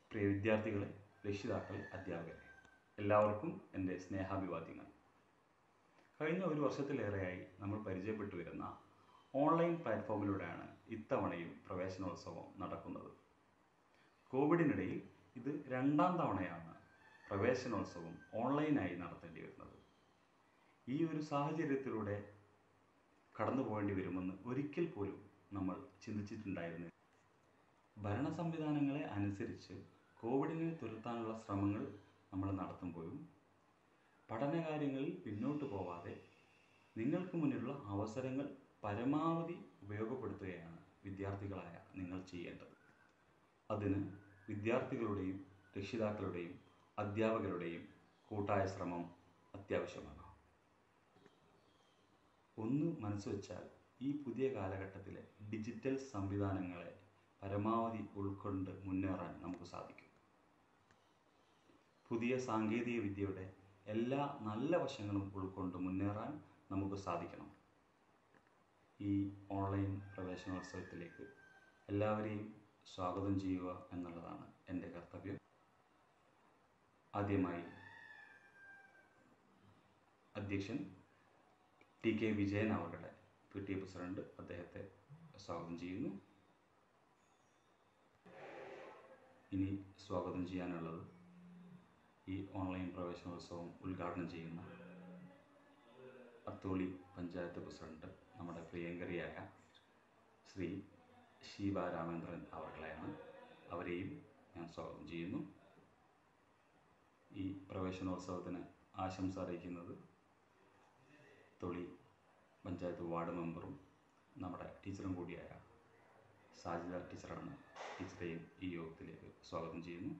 പ്രിയ വിദ്യാർത്ഥികളെ രക്ഷിതാക്കളെ അധ്യാപകരെ എല്ലാവർക്കും എൻ്റെ സ്നേഹാഭിവാദ്യങ്ങൾ കഴിഞ്ഞ ഒരു വർഷത്തിലേറെയായി നമ്മൾ പരിചയപ്പെട്ടു വരുന്ന ഓൺലൈൻ പ്ലാറ്റ്ഫോമിലൂടെയാണ് ഇത്തവണയും പ്രവേശനോത്സവം നടക്കുന്നത് കോവിഡിനിടയിൽ ഇത് രണ്ടാം തവണയാണ് പ്രവേശനോത്സവം ഓൺലൈനായി നടത്തേണ്ടി വരുന്നത് ഈ ഒരു സാഹചര്യത്തിലൂടെ കടന്നു പോകേണ്ടി വരുമെന്ന് ഒരിക്കൽ പോലും നമ്മൾ ചിന്തിച്ചിട്ടുണ്ടായിരുന്നില്ല ഭരണ സംവിധാനങ്ങളെ അനുസരിച്ച് കോവിഡിനെ തുരത്താനുള്ള ശ്രമങ്ങൾ നമ്മൾ നടത്തുമ്പോഴും പഠനകാര്യങ്ങളിൽ പിന്നോട്ട് പോവാതെ നിങ്ങൾക്ക് മുന്നിലുള്ള അവസരങ്ങൾ പരമാവധി ഉപയോഗപ്പെടുത്തുകയാണ് വിദ്യാർത്ഥികളായ നിങ്ങൾ ചെയ്യേണ്ടത് അതിന് വിദ്യാർത്ഥികളുടെയും രക്ഷിതാക്കളുടെയും അധ്യാപകരുടെയും കൂട്ടായ ശ്രമം അത്യാവശ്യമാണ് ഒന്ന് മനസ്സുവെച്ചാൽ ഈ പുതിയ കാലഘട്ടത്തിലെ ഡിജിറ്റൽ സംവിധാനങ്ങളെ പരമാവധി ഉൾക്കൊണ്ട് മുന്നേറാൻ നമുക്ക് സാധിക്കും പുതിയ സാങ്കേതിക വിദ്യയുടെ എല്ലാ നല്ല വശങ്ങളും ഉൾക്കൊണ്ട് മുന്നേറാൻ നമുക്ക് സാധിക്കണം ഈ ഓൺലൈൻ പ്രവേശനോത്സവത്തിലേക്ക് എല്ലാവരെയും സ്വാഗതം ചെയ്യുക എന്നുള്ളതാണ് എൻ്റെ കർത്തവ്യം ആദ്യമായി അധ്യക്ഷൻ ടി കെ വിജയൻ അവരുടെ പി ടി എ പ്രസിഡന്റ് അദ്ദേഹത്തെ സ്വാഗതം ചെയ്യുന്നു ഇനി സ്വാഗതം ചെയ്യാനുള്ളത് ഈ ഓൺലൈൻ പ്രവേശനോത്സവം ഉദ്ഘാടനം ചെയ്യുന്ന അത്തോളി പഞ്ചായത്ത് പ്രസിഡന്റ് നമ്മുടെ പ്രിയങ്കരിയായ ശ്രീ ശീബ രാമേന്ദ്രൻ അവർകളെയാണ് അവരെയും ഞാൻ സ്വാഗതം ചെയ്യുന്നു ഈ പ്രവേശനോത്സവത്തിന് ആശംസ അറിയിക്കുന്നത് തൊളി പഞ്ചായത്ത് വാർഡ് മെമ്പറും നമ്മുടെ ടീച്ചറും കൂടിയായ സാജിദ ടീച്ചറാണ് ടീച്ചറെയും ഈ യോഗത്തിലേക്ക് സ്വാഗതം ചെയ്യുന്നു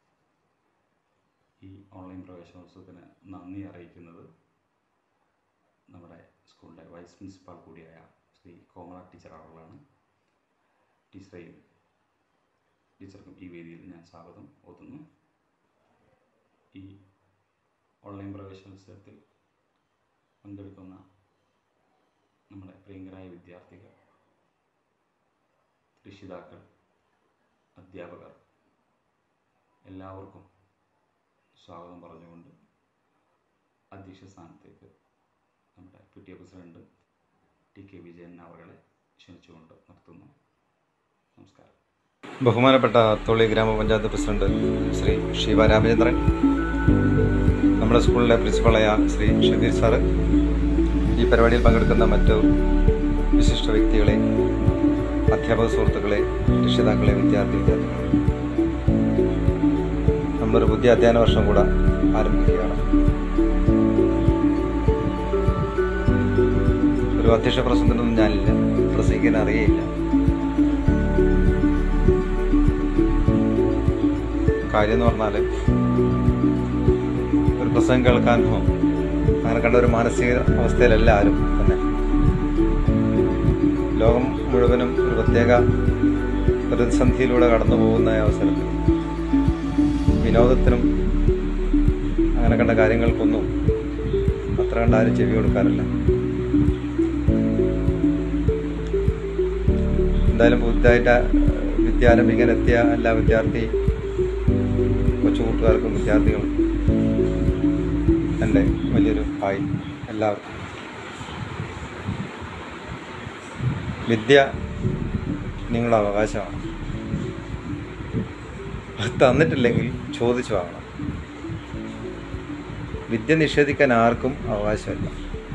ഈ ഓൺലൈൻ പ്രവേശനോത്സവത്തിന് നന്ദി അറിയിക്കുന്നത് നമ്മുടെ സ്കൂളിൻ്റെ വൈസ് പ്രിൻസിപ്പാൾ കൂടിയായ ശ്രീ കോമള ടീച്ചർ അവர்களാണ് ടീച്ചറെയും ടീച്ചർക്കും ഈ വേദിയിൽ ഞാൻ സ്വാഗതം ഓതുന്നു ഈ ഓൺലൈൻ പ്രവേശനോത്സവത്തിൽ പങ്കെടുക്കുന്ന നമ്മുടെ പ്രിയങ്കരായ വിദ്യാർത്ഥികൾ രക്ഷിതാക്കൾ അധ്യാപകർ എല്ലാവർക്കും സ്വാഗതം പറഞ്ഞുകൊണ്ട് അധ്യക്ഷ സ്ഥാനത്തേക്ക് നമ്മുടെ P T A president T K Vijayan അവരെ ക്ഷണിച്ചുകൊണ്ട് നിർത്തുന്നു നമസ്കാരം ബഹുമാനപ്പെട്ട തൊള്ളി ഗ്രാമപഞ്ചായത്ത് പ്രസിഡന്റ് ശ്രീ ശിവ രാമചന്ദ്രൻ നമ്മുടെ സ്കൂളിലെ പ്രിൻസിപ്പളായ ശ്രീ ഷബീർ സാറ് ഈ പരിപാടിയിൽ പങ്കെടുക്കുന്ന മറ്റു വിശിഷ്ട വ്യക്തികളെ അധ്യാപക സുഹൃത്തുക്കളെ രക്ഷിതാക്കളെ വിദ്യാർത്ഥി വിദ്യാർത്ഥികളെ നമ്മളൊരു പുതിയ അധ്യയന വർഷം കൂടെ ആരംഭിക്കുകയാണ് ഒരു അധ്യക്ഷ പ്രസംഗത്തിനൊന്നും ഞാനില്ല പ്രസംഗിക്കാൻ അറിയയില്ല കാര്യം എന്ന് പറഞ്ഞാൽ ഒരു പ്രസംഗം കേൾക്കാനോ അങ്ങനെ കണ്ട ഒരു മാനസിക അവസ്ഥയിലല്ല ആരും തന്നെ ലോകം മുഴുവനും ഒരു പ്രത്യേക പ്രതിസന്ധിയിലൂടെ കടന്നു പോകുന്ന അവസരത്തിൽ വിനോദത്തിനും അങ്ങനെ കണ്ട കാര്യങ്ങൾക്കൊന്നും അത്ര കണ്ട ആരും ചെവി കൊടുക്കാറില്ല എന്തായാലും പുതുതായിട്ട് വിദ്യാരംഭിക്കാൻ എത്തിയ എല്ലാ വിദ്യാർത്ഥി കൊച്ചു കൂട്ടുകാർക്കും വിദ്യാർത്ഥികളും എൻ്റെ വലിയൊരു ഹായ് എല്ലാവർക്കും വിദ്യ നിങ്ങളുടെ അവകാശമാണ് അത് തന്നിട്ടില്ലെങ്കിൽ ചോദിച്ചു വാങ്ങണം വിദ്യ നിഷേധിക്കാൻ ആർക്കും അവകാശമില്ല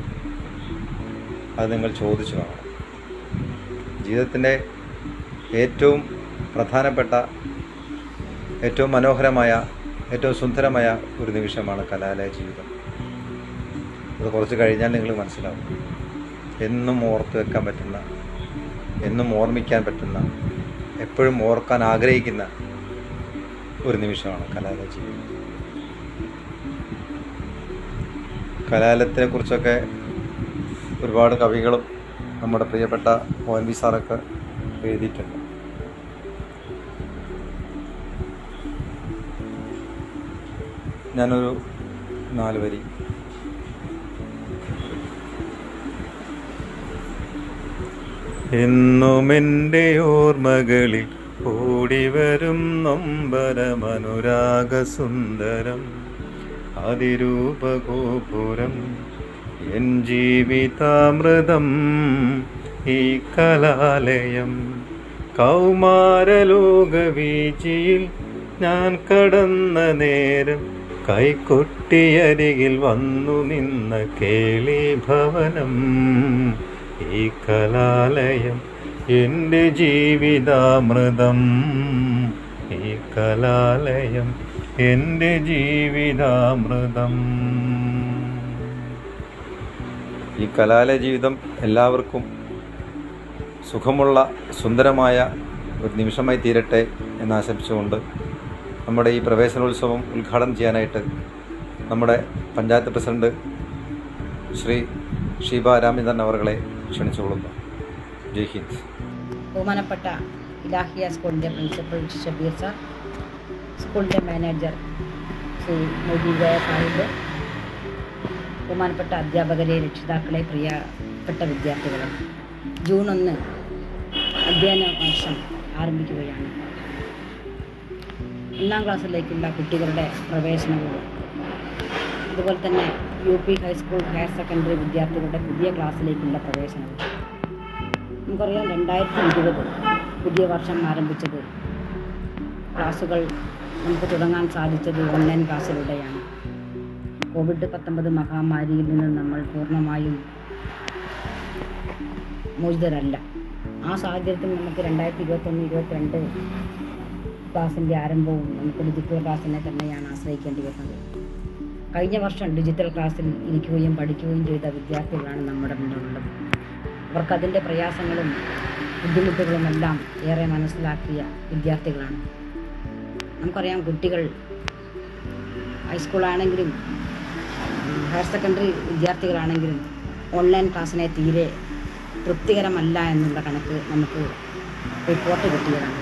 അത് നിങ്ങൾ ചോദിച്ചു വാങ്ങണം ജീവിതത്തിൻ്റെ ഏറ്റവും പ്രധാനപ്പെട്ട ഏറ്റവും മനോഹരമായ ഏറ്റവും സുന്ദരമായ ഒരു നിമിഷമാണ് കലാലയ ജീവിതം അത് കുറച്ച് കഴിഞ്ഞാൽ നിങ്ങൾ മനസ്സിലാവും എന്നും ഓർത്ത് വെക്കാൻ പറ്റുന്ന എന്നും ഓർമ്മിക്കാൻ പറ്റുന്ന എപ്പോഴും ഓർക്കാൻ ആഗ്രഹിക്കുന്ന ഒരു നിമിഷമാണ് കലാലയ ജീവിതം കലാലയത്തെ കുറിച്ചൊക്കെ ഒരുപാട് കവികളും നമ്മുടെ പ്രിയപ്പെട്ട ഒ എൻ വി സാറൊക്കെ എഴുതിയിട്ടുണ്ട് ഞാനൊരു നാല് വരി എന്നും എൻ്റെ ഓർമ്മകളിൽ കൂടിവരും നൊമ്പരമനുരാഗസുന്ദരം അതിരൂപഗോപുരം എൻ ജീവിതാമൃതം ഈ കലാലയം കൗമാരലോകവീചിയിൽ ഞാൻ കടന്ന നേരം കൈകൊട്ടിയരികിൽ വന്നു നിന്ന കേളി ഭവനം ഈ കലാലയം എൻ്റെ ജീവിതാമൃതം ഈ കലാലയം എൻ്റെ ജീവിതാമൃതം ഈ കലാലയ ജീവിതം എല്ലാവർക്കും സുഖമുള്ള സുന്ദരമായ ഒരു നിമിഷമായി തീരട്ടെ എന്ന് ആശംസിച്ചുകൊണ്ട് നമ്മുടെ ഈ പ്രവേശനോത്സവം ഉദ്ഘാടനം ചെയ്യാനായിട്ട് നമ്മുടെ പഞ്ചായത്ത് പ്രസിഡന്റ് ശ്രീ ഷീബ രാമചന്ദ്രൻ അവർകളെ ക്ഷണിച്ചുകൊള്ളുന്നു ജയ് ഹിന്ദ് ബഹുമാനപ്പെട്ട ഇലാഹിയ സ്കൂളിൻ്റെ പ്രിൻസിപ്പൽ ഷബീർ സാർ സ്കൂളിൻ്റെ മാനേജർ ശ്രീ മൊയ്തീൻകോയ സാഹിബ് ബഹുമാനപ്പെട്ട അധ്യാപകരെ രക്ഷിതാക്കളെ പ്രിയപ്പെട്ട വിദ്യാർത്ഥികളെ ജൂൺ ഒന്ന് അധ്യയന വർഷം ആരംഭിക്കുകയാണ് ഒന്നാം ക്ലാസ്സിലേക്കുള്ള കുട്ടികളുടെ പ്രവേശനവും അതുപോലെ തന്നെ U P high school higher secondary വിദ്യാർത്ഥികളുടെ പുതിയ ക്ലാസ്സിലേക്കുള്ള പ്രവേശനവും നമുക്കറിയാം രണ്ടായിരത്തി ഇരുപത് പുതിയ വർഷം ആരംഭിച്ചത് ക്ലാസ്സുകൾ നമുക്ക് തുടങ്ങാൻ സാധിച്ചത് ഓൺലൈൻ ക്ലാസ്സിലൂടെയാണ് കോവിഡ് പത്തൊമ്പത് മഹാമാരിയിൽ നിന്ന് നമ്മൾ പൂർണ്ണമായും മോചിതരല്ല ആ സാഹചര്യത്തിൽ നമുക്ക് രണ്ടായിരത്തി ഇരുപത്തൊന്ന് ഇരുപത്തിരണ്ട് ക്ലാസ്സിൻ്റെ ആരംഭവും നമുക്ക് ഡിജിറ്റൽ ക്ലാസ്സിനെ തന്നെയാണ് ആശ്രയിക്കേണ്ടി വരുന്നത് കഴിഞ്ഞ വർഷം ഡിജിറ്റൽ ക്ലാസ്സിൽ ഇരിക്കുകയും പഠിക്കുകയും ചെയ്ത വിദ്യാർത്ഥികളാണ് നമ്മുടെ മുന്നിലുള്ളത് അവർക്ക് അതിൻ്റെ പ്രയാസങ്ങളും ബുദ്ധിമുട്ടുകളും എല്ലാം ഏറെ മനസ്സിലാക്കിയ വിദ്യാർത്ഥികളാണ് നമുക്കറിയാം കുട്ടികൾ ഹൈസ്കൂളാണെങ്കിലും ഉം, ഹയർ സെക്കൻഡറി വിദ്യാർത്ഥികളാണെങ്കിലും ഓൺലൈൻ ക്ലാസ്സിനെ തീരെ തൃപ്തികരമല്ല എന്നുള്ള കണക്ക് നമുക്ക് റിപ്പോർട്ട് കിട്ടിയതാണ്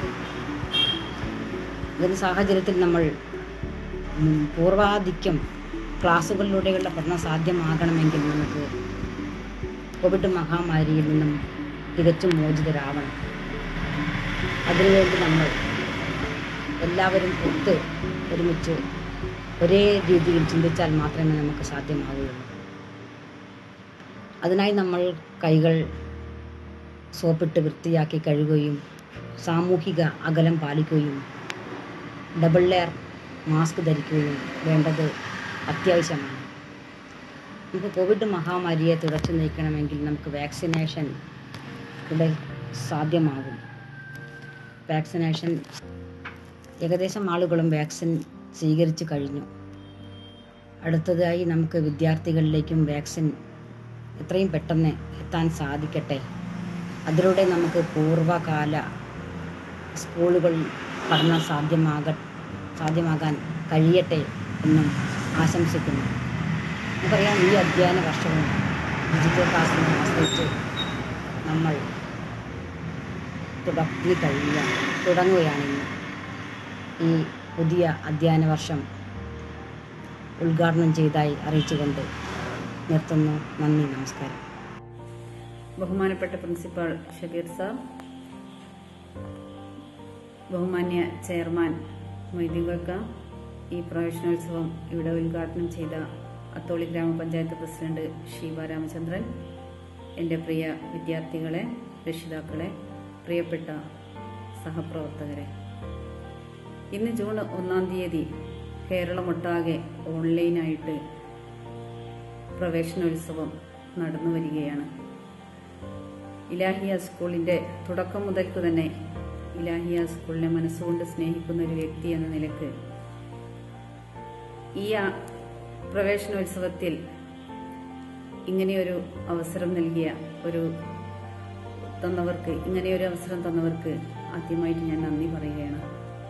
ഇതിന് സാഹചര്യത്തിൽ നമ്മൾ ഉം, പൂർവാധിക്യം ക്ലാസ്സുകളിലൂടെയുള്ള പഠനം സാധ്യമാകണമെങ്കിൽ നമുക്ക് കോവിഡ് മഹാമാരിയിൽ നിന്നും തികച്ചും മോചിതരാവണം അതിനുവേണ്ടി നമ്മൾ എല്ലാവരും ഒത്ത് ഒരുമിച്ച് ഒരേ രീതിയിൽ ചിന്തിച്ചാൽ മാത്രമേ നമുക്ക് സാധ്യമാവുകയുള്ളൂ അതിനായി നമ്മൾ കൈകൾ സോപ്പിട്ട് വൃത്തിയാക്കി കഴുകുകയും സാമൂഹിക അകലം പാലിക്കുകയും ഡബിൾ ലെയർ മാസ്ക് ധരിക്കുകയും വേണ്ടത് അത്യാവശ്യമാണ് നമുക്ക് കോവിഡ് മഹാമാരിയെ തുടച്ചു നീക്കണമെങ്കിൽ നമുക്ക് വാക്സിനേഷൻ ഇവിടെ സാധ്യമാകും വാക്സിനേഷൻ ഏകദേശം ആളുകളും വാക്സിൻ സ്വീകരിച്ചു കഴിഞ്ഞു അടുത്തതായി നമുക്ക് വിദ്യാർത്ഥികളിലേക്കും വാക്സിൻ എത്രയും പെട്ടെന്ന് എത്താൻ സാധിക്കട്ടെ അതിലൂടെ നമുക്ക് പൂർവ്വകാല സ്കൂളുകൾ പഠനം സാധ്യമാക സാധ്യമാകാൻ കഴിയട്ടെ എന്നും ആശംസിക്കുന്നു നമുക്കറിയാം ഈ അധ്യയന വർഷവും ഡിജിറ്റൽ ക്ലാസ്സിനെ ആശ്രയിച്ച് നമ്മൾ തുടങ്ങി കഴിയുക തുടങ്ങുകയാണ് ഇന്ന് ഈ പുതിയ അധ്യയന വർഷം ഉദ്ഘാടനം ചെയ്തതായി അറിയിച്ചുകൊണ്ട് നിർത്തുന്നു നന്ദി നമസ്കാരം ബഹുമാനപ്പെട്ട പ്രിൻസിപ്പാൾ ഷബീർ സാർ ബഹുമാന്യ ചെയർമാൻ മൊയ്തീൻ കൊക്ക ഈ പ്രവേശനോത്സവം ഇവിടെ ഉദ്ഘാടനം ചെയ്ത അത്തോളി ഗ്രാമപഞ്ചായത്ത് പ്രസിഡന്റ് ഷീബ രാമചന്ദ്രൻ എൻ്റെ പ്രിയ വിദ്യാർത്ഥികളെ രക്ഷിതാക്കളെ പ്രിയപ്പെട്ട സഹപ്രവർത്തകരെ ഇന്ന് ജൂൺ ഒന്നാം തീയതി കേരളമൊട്ടാകെ ഓൺലൈനായിട്ട് പ്രവേശനോത്സവം നടന്നു വരികയാണ് ഇലാഹിയ സ്കൂളിന്റെ തുടക്കം മുതൽക്ക് തന്നെ ഇലാഹിയ സ്കൂളിനെ മനസ്സുകൊണ്ട് സ്നേഹിക്കുന്ന ഒരു വ്യക്തി എന്ന നിലക്ക് ഈ ആ- പ്രവേശനോത്സവത്തിൽ ഇങ്ങനെയൊരു അവസരം നൽകിയ ഒരു തന്നവർക്ക് ഇങ്ങനെയൊരു അവസരം തന്നവർക്ക് ആദ്യമായിട്ട് ഞാൻ നന്ദി പറയുകയാണ്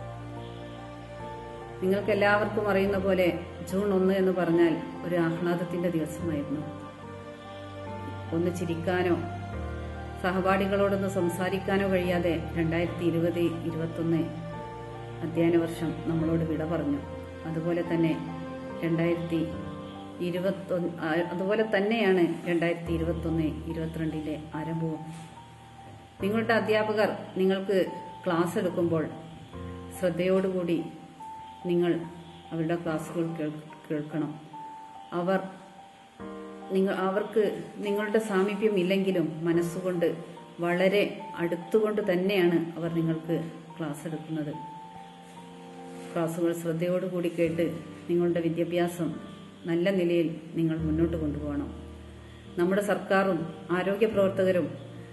നിങ്ങൾക്ക് എല്ലാവർക്കും അറിയുന്ന പോലെ ജൂൺ ഒന്ന് എന്ന് പറഞ്ഞാൽ ഒരു ആഹ്ലാദത്തിന്റെ ദിവസമായിരുന്നു ഒന്ന് ചിരിക്കാനോ സഹപാഠികളോടൊന്ന് സംസാരിക്കാനോ കഴിയാതെ രണ്ടായിരത്തി ഇരുപത് ഇരുപത്തൊന്ന് അധ്യയന വർഷം നമ്മളോട് വിട പറഞ്ഞു അതുപോലെ തന്നെ രണ്ടായിരത്തി ഇരുപത്തൊന്ന് അതുപോലെ തന്നെയാണ് രണ്ടായിരത്തി ഇരുപത്തൊന്ന് ഇരുപത്തിരണ്ടിലെ ആരംഭവും നിങ്ങളുടെ അധ്യാപകർ നിങ്ങൾക്ക് ക്ലാസ് എടുക്കുമ്പോൾ ശ്രദ്ധയോടുകൂടി നിങ്ങൾ അവരുടെ ക്ലാസ്സുകൾ കേൾ- കേൾക്കണം അവർ നിങ്ങൾ അവർക്ക് നിങ്ങളുടെ സാമീപ്യം ഇല്ലെങ്കിലും മനസ്സുകൊണ്ട് വളരെ അടുത്തുകൊണ്ട് തന്നെയാണ് അവർ നിങ്ങൾക്ക് ക്ലാസ് എടുക്കുന്നത് ക്ലാസ്സുകൾ ശ്രദ്ധയോടുകൂടി കേട്ട് നിങ്ങളുടെ വിദ്യാഭ്യാസം നല്ല നിലയിൽ നിങ്ങൾ മുന്നോട്ട് കൊണ്ടുപോകണം നമ്മുടെ സർക്കാരും ആരോഗ്യ പ്രവർത്തകരും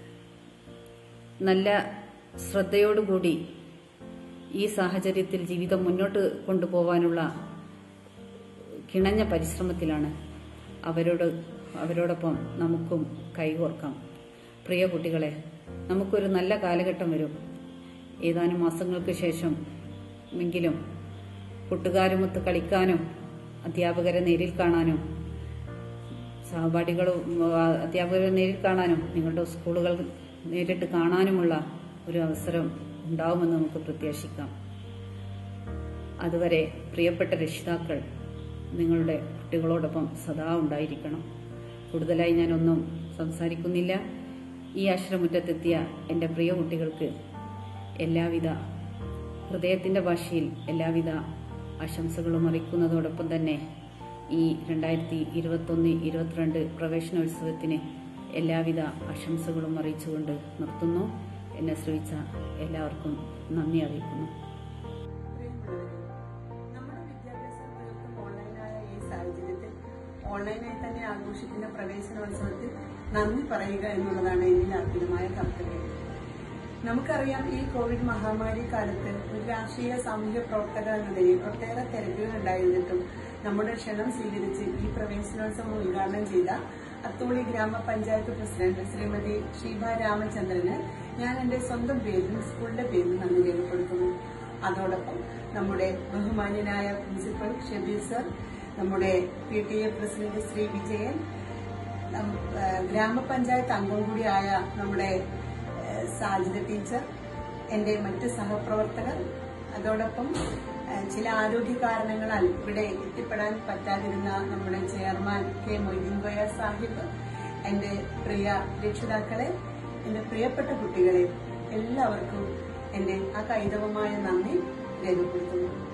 നല്ല ശ്രദ്ധയോടുകൂടി ഈ സാഹചര്യത്തിൽ ജീവിതം മുന്നോട്ട് കൊണ്ടുപോകാനുള്ള കിണഞ്ഞ പരിശ്രമത്തിലാണ് അവരോട് അവരോടൊപ്പം നമുക്കും കൈകോർക്കാം പ്രിയ കുട്ടികളെ നമുക്കൊരു നല്ല കാലഘട്ടം വരും ഏതാനും മാസങ്ങൾക്ക് ശേഷം എങ്കിലും കൂട്ടുകാരുമൊത്ത് കളിക്കാനും അധ്യാപകരെ നേരിൽ കാണാനും സഹപാഠികളും ആ, അധ്യാപകരെ നേരിൽ കാണാനും നിങ്ങളുടെ സ്കൂളുകൾ നേരിട്ട് കാണാനുമുള്ള ഒരു അവസരം ഉണ്ടാവുമെന്ന് നമുക്ക് പ്രത്യാശിക്കാം അതുവരെ പ്രിയപ്പെട്ട രക്ഷിതാക്കൾ നിങ്ങളുടെ കുട്ടികളോടൊപ്പം സദാ ഉണ്ടായിരിക്കണം കൂടുതലായി ഞാനൊന്നും സംസാരിക്കുന്നില്ല ഈ ആശ്രമുറ്റത്തെത്തിയ എൻ്റെ പ്രിയ കുട്ടികൾക്ക് എല്ലാവിധ ഹൃദയത്തിൻ്റെ ഭാഷയിൽ എല്ലാവിധ ആശംസകളും അറിയിക്കുന്നതോടൊപ്പം തന്നെ ഈ രണ്ടായിരത്തി ഇരുപത്തൊന്ന് ഇരുപത്തിരണ്ട് പ്രവേശനോത്സവത്തിന് എല്ലാവിധ ആശംസകളും അറിയിച്ചുകൊണ്ട് നിർത്തുന്നു എന്നെ ശ്രമിച്ച എല്ലാവർക്കും നന്ദി അറിയിക്കുന്നു നമ്മുടെ വിദ്യാഭ്യാസം തീർത്തും ഓൺലൈനായ ഈ സാഹചര്യത്തിൽ ഓൺലൈനായി തന്നെ ആഘോഷിക്കുന്ന പ്രവേശനോത്സവത്തിൽ നന്ദി പറയുക എന്നുള്ളതാണ് എന്നിൽ അർപ്പിതമായ കർത്തവ്യം നമുക്കറിയാം ഈ കോവിഡ് മഹാമാരി കാലത്ത് ഒരു രാഷ്ട്രീയ സാമൂഹ്യ പ്രവർത്തക എന്ന നിലയിൽ ഒട്ടേറെ തിരക്കുകൾ ഉണ്ടായിരുന്നിട്ടും നമ്മുടെ ക്ഷണം സ്വീകരിച്ച് ഈ പ്രവേശനോത്സവം ഉദ്ഘാടനം ചെയ്ത അത്തോളി ഗ്രാമപഞ്ചായത്ത് പ്രസിഡന്റ് ശ്രീമതി ഷീബ രാമചന്ദ്രന് ഞാൻ എന്റെ സ്വന്തം പേരിലും സ്കൂളിന്റെ പേരിലും നന്ദി രേഖപ്പെടുത്തുന്നു അതോടൊപ്പം നമ്മുടെ ബഹുമാന്യനായ പ്രിൻസിപ്പൽ ഷബീർ സർ നമ്മുടെ P T A president Shri Vijayan നം- ഏഹ് ഗ്രാമപഞ്ചായത്ത് അംഗം കൂടിയായ നമ്മുടെ ഏഹ് സാജിദ ടീച്ചർ എന്റെ മറ്റ് സഹപ്രവർത്തകർ അതോടൊപ്പം ഏഹ് ചില ആരോഗ്യ കാരണങ്ങളാൽ ഇവിടെ എത്തിപ്പെടാൻ പറ്റാതിരുന്ന നമ്മുടെ ചെയർമാൻ കെ മൊയ്തീൻ കോയ സാഹിബ് എന്റെ പ്രിയ രക്ഷിതാക്കളെ എന്റെ പ്രിയപ്പെട്ട കുട്ടികളെ എല്ലാവർക്കും എന്റെ അകൈതവമായ നന്ദി രേഖപ്പെടുത്തുന്നു